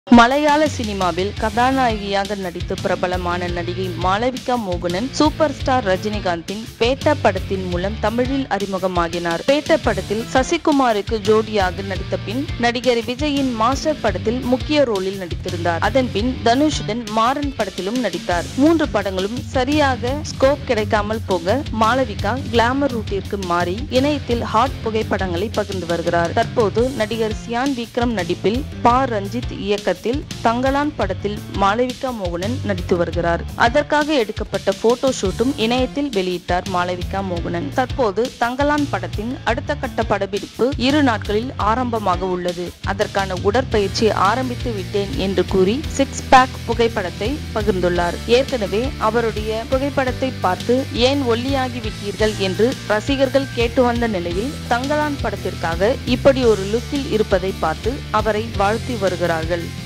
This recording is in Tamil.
மலையாள சினிமாவில் கதாநாயகியாக நடித்து பிரபலமான நடிகை மாளவிகா மோகனன் சூப்பர் ஸ்டார் ரஜினிகாந்தின் பேட்ட படத்தின் மூலம் தமிழில் அறிமுகமாகினார் பேட்ட படத்தில் சசிகுமாருக்கு ஜோடியாக நடித்த பின் நடிகர் விஜயின் மாஸ்டர் படத்தில் முக்கிய ரோலில் நடித்திருந்தார் அதன் பின் தனுஷுடன் மாறன் படத்திலும் நடித்தார் மூன்று படங்களும் சரியாக ஸ்கோப் கிடைக்காமல் போக மாளவிகா கிளாமர் ரூட்டிற்கு மாறி இணையத்தில் ஹாட் புகைப்படங்களை பகிர்ந்து வருகிறார் தற்போது நடிகர் சியான் விக்ரம் நடிப்பில் பா ரஞ்சித் இயக்கத்தில் தங்கலான் படத்தில் மாளவிகா மோகனன் நடித்து வருகிறார் அதற்காக எடுக்கப்பட்ட போட்டோ ஷூட்டும் இணையத்தில் வெளியிட்டார் மாளவிகா மோகனன் தற்போது தங்கலான் படத்தின் அடுத்த கட்ட படப்பிடிப்பு இரு நாட்களில் ஆரம்பமாக உள்ளது அதற்கான உடற்பயிற்சி ஆரம்பித்து விட்டேன் என்று கூறி சிக்ஸ் பேக் புகைப்படத்தை பகிர்ந்துள்ளார் ஏற்கனவே அவருடைய புகைப்படத்தை பார்த்து ஏன் ஒல்லியாகி விட்டீர்கள் என்று ரசிகர்கள் கேட்டு வந்த நிலையில் தங்கலான் படத்திற்காக இப்படி ஒரு லுக்கில் இருப்பதை பார்த்து அவரை வாழ்த்தி வருகிறார்கள்